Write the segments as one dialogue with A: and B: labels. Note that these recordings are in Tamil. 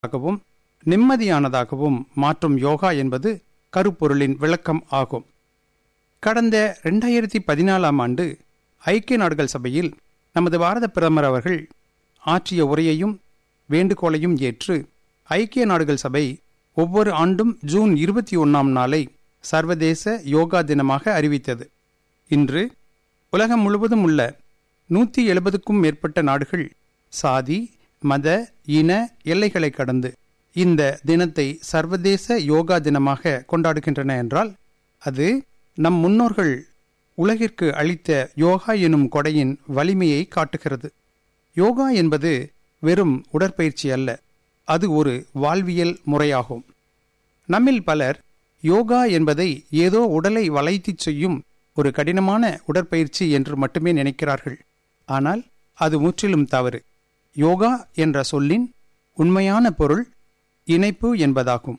A: ஆகவும் நிம்மதியானதாகவும் மாற்றும் யோகா என்பது கருப்பொருளின் விளக்கம் ஆகும் கடந்த ரெண்டாயிரத்தி பதினாலாம் ஆண்டு ஐக்கிய நாடுகள் சபையில் நமது பாரத பிரதமர் அவர்கள் ஆற்றிய உரையையும் வேண்டுகோளையும் ஏற்று ஐக்கிய நாடுகள் சபை ஒவ்வொரு ஆண்டும் ஜூன் இருபத்தி ஒன்றாம் நாளை சர்வதேச யோகா தினமாக அறிவித்தது இன்று உலகம் முழுவதும் உள்ள நூற்றி எழுபதுக்கும் மேற்பட்ட நாடுகள் சாதி மத இன எல்லைகளை கடந்து இந்த தினத்தை சர்வதேச யோகா தினமாக கொண்டாடுகின்றன என்றால் அது நம் முன்னோர்கள் உலகிற்கு அளித்த யோகா எனும் கொடையின் வலிமையை காட்டுகிறது யோகா என்பது வெறும் உடற்பயிற்சி அல்ல அது ஒரு வாழ்வியல் முறையாகும் நம்மில் பலர் யோகா என்பதை ஏதோ உடலை வளைத்துச் செய்யும் ஒரு கடினமான உடற்பயிற்சி என்று மட்டுமே நினைக்கிறார்கள் ஆனால் அது முற்றிலும் தவறு யோகா என்ற சொல்லின் உண்மையான பொருள் இணைப்பு என்பதாகும்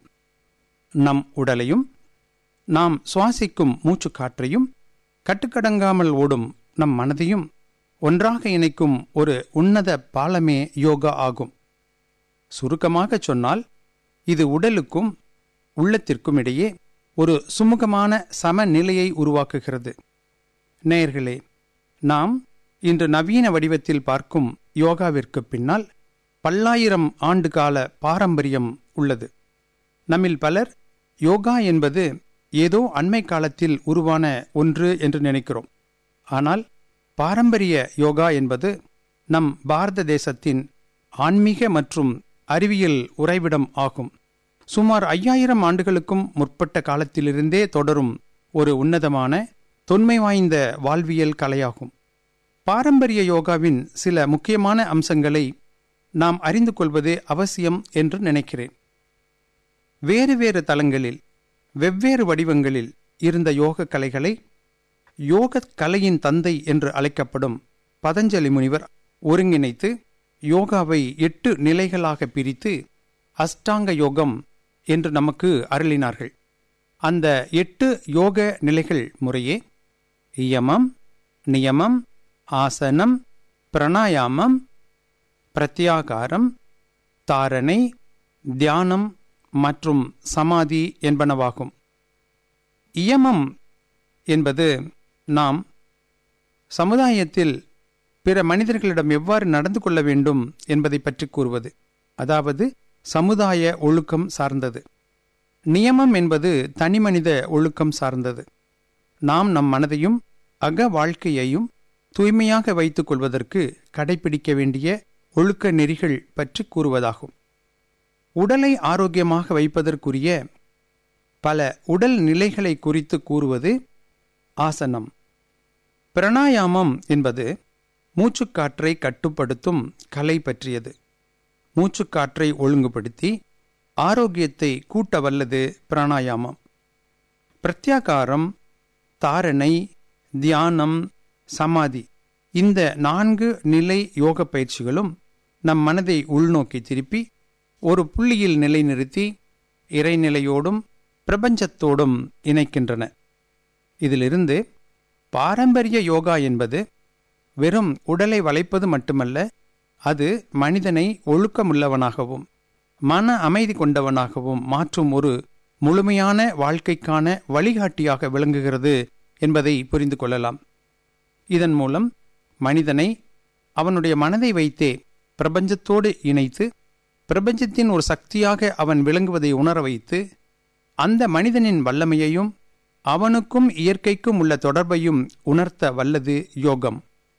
A: நம் உடலையும் நாம் சுவாசிக்கும் மூச்சுக்காற்றையும் கட்டுக்கடங்காமல் ஓடும் நம் மனதையும் ஒன்றாக இணைக்கும் ஒரு உன்னத பாலமே யோகா ஆகும் சுருக்கமாக சொன்னால் இது உடலுக்கும் உள்ளத்திற்கும் இடையே ஒரு சுமூகமான சமநிலையை உருவாக்குகிறது நேயர்களே நாம் இன்று நவீன வடிவத்தில் பார்க்கும் யோகாவிற்கு பின்னால் பல்லாயிரம் ஆண்டுகால பாரம்பரியம் உள்ளது நம்மில் பலர் யோகா என்பது ஏதோ அண்மை காலத்தில் உருவான ஒன்று என்று நினைக்கிறோம் ஆனால் பாரம்பரிய யோகா என்பது நம் பாரத தேசத்தின் ஆன்மீக மற்றும் அறிவியல் உறைவிடம் ஆகும் சுமார் ஐயாயிரம் ஆண்டுகளுக்கும் முற்பட்ட காலத்திலிருந்தே தொடரும் ஒரு உன்னதமான தொன்மை வாய்ந்த வாழ்வியல் கலையாகும் பாரம்பரிய யோகாவின் சில முக்கியமான அம்சங்களை நாம் அறிந்து கொள்வது அவசியம் என்று நினைக்கிறேன் வேறு வேறு தலங்களில் வெவ்வேறு வடிவங்களில் இருந்த யோக கலைகளை யோக கலையின் தந்தை என்று அழைக்கப்படும் பதஞ்சலி முனிவர் ஒருங்கிணைத்து யோகாவை எட்டு நிலைகளாக பிரித்து அஷ்டாங்க யோகம் என்று நமக்கு அருளினார்கள் அந்த எட்டு யோக நிலைகள் முறையே இயமம் நியமம் ஆசனம் பிரணாயாமம் பிரத்யாகாரம் தாரணை தியானம் மற்றும் சமாதி என்பனவாகும் இயமம் என்பது நாம் சமுதாயத்தில் பிற மனிதர்களிடம் எவ்வாறு நடந்து கொள்ள வேண்டும் என்பதை பற்றி கூறுவது அதாவது சமுதாய ஒழுக்கம் சார்ந்தது நியமம் என்பது தனிமனித ஒழுக்கம் சார்ந்தது நாம் நம் மனதையும் அக வாழ்க்கையையும் தூய்மையாக வைத்துக் கொள்வதற்கு கடைபிடிக்க வேண்டிய ஒழுக்க நெறிகள் பற்றி கூறுவதாகும் உடலை ஆரோக்கியமாக வைப்பதற்குரிய பல உடல் நிலைகளை குறித்து கூறுவது ஆசனம் பிரணாயாமம் என்பது மூச்சுக்காற்றை கட்டுப்படுத்தும் கலை பற்றியது மூச்சுக்காற்றை ஒழுங்குபடுத்தி ஆரோக்கியத்தை கூட்ட வல்லது பிராணாயாமம் பிரத்யாகாரம் தாரணை தியானம் சமாதி இந்த நான்கு நிலை யோக பயிற்சிகளும் நம் மனதை உள்நோக்கி திருப்பி ஒரு புள்ளியில் நிலைநிறுத்தி இறைநிலையோடும் பிரபஞ்சத்தோடும் இணைக்கின்றன இதிலிருந்து பாரம்பரிய யோகா என்பது வெறும் உடலை வளைப்பது மட்டுமல்ல அது மனிதனை ஒழுக்கமுள்ளவனாகவும் மன அமைதி கொண்டவனாகவும் மாற்றும் ஒரு முழுமையான வாழ்க்கைக்கான வழிகாட்டியாக விளங்குகிறது என்பதை புரிந்து கொள்ளலாம் இதன் மூலம் மனிதனை அவனுடைய மனதை வைத்தே பிரபஞ்சத்தோடு இணைத்து பிரபஞ்சத்தின் ஒரு சக்தியாக அவன் விளங்குவதை உணர வைத்து அந்த மனிதனின் வல்லமையையும் அவனுக்கும் இயற்கைக்கும் உள்ள தொடர்பையும் உணர்த்த வல்லது யோகம்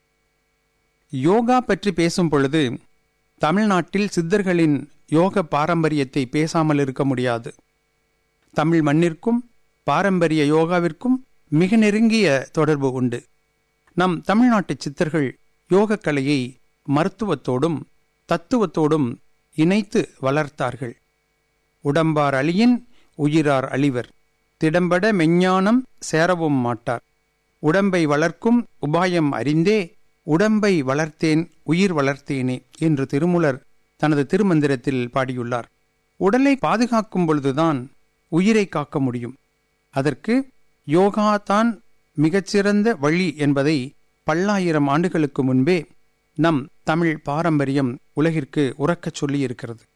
A: யோகா பற்றி பேசும் பொழுது தமிழ்நாட்டில் சித்தர்களின் யோக பாரம்பரியத்தை பேசாமல் இருக்க முடியாது தமிழ் மண்ணிற்கும் பாரம்பரிய யோகாவிற்கும் மிக நெருங்கிய தொடர்பு உண்டு நம் தமிழ்நாட்டு சித்தர்கள் யோகக்கலையை மருத்துவத்தோடும் தத்துவத்தோடும் இணைத்து வளர்த்தார்கள் உடம்பார் அழியின் உயிரார் அழிவர் திடம்பட மெஞ்ஞானம் சேரவும் மாட்டார் உடம்பை வளர்க்கும் உபாயம் அறிந்தே உடம்பை வளர்த்தேன் உயிர் வளர்த்தேனே என்று திருமுலர் தனது திருமந்திரத்தில் பாடியுள்ளார் உடலை பாதுகாக்கும் பொழுதுதான் உயிரை காக்க முடியும் அதற்கு யோகா தான் மிகச்சிறந்த வழி என்பதை பல்லாயிரம் ஆண்டுகளுக்கு முன்பே நம் தமிழ் பாரம்பரியம் உலகிற்கு உறக்கச் சொல்லியிருக்கிறது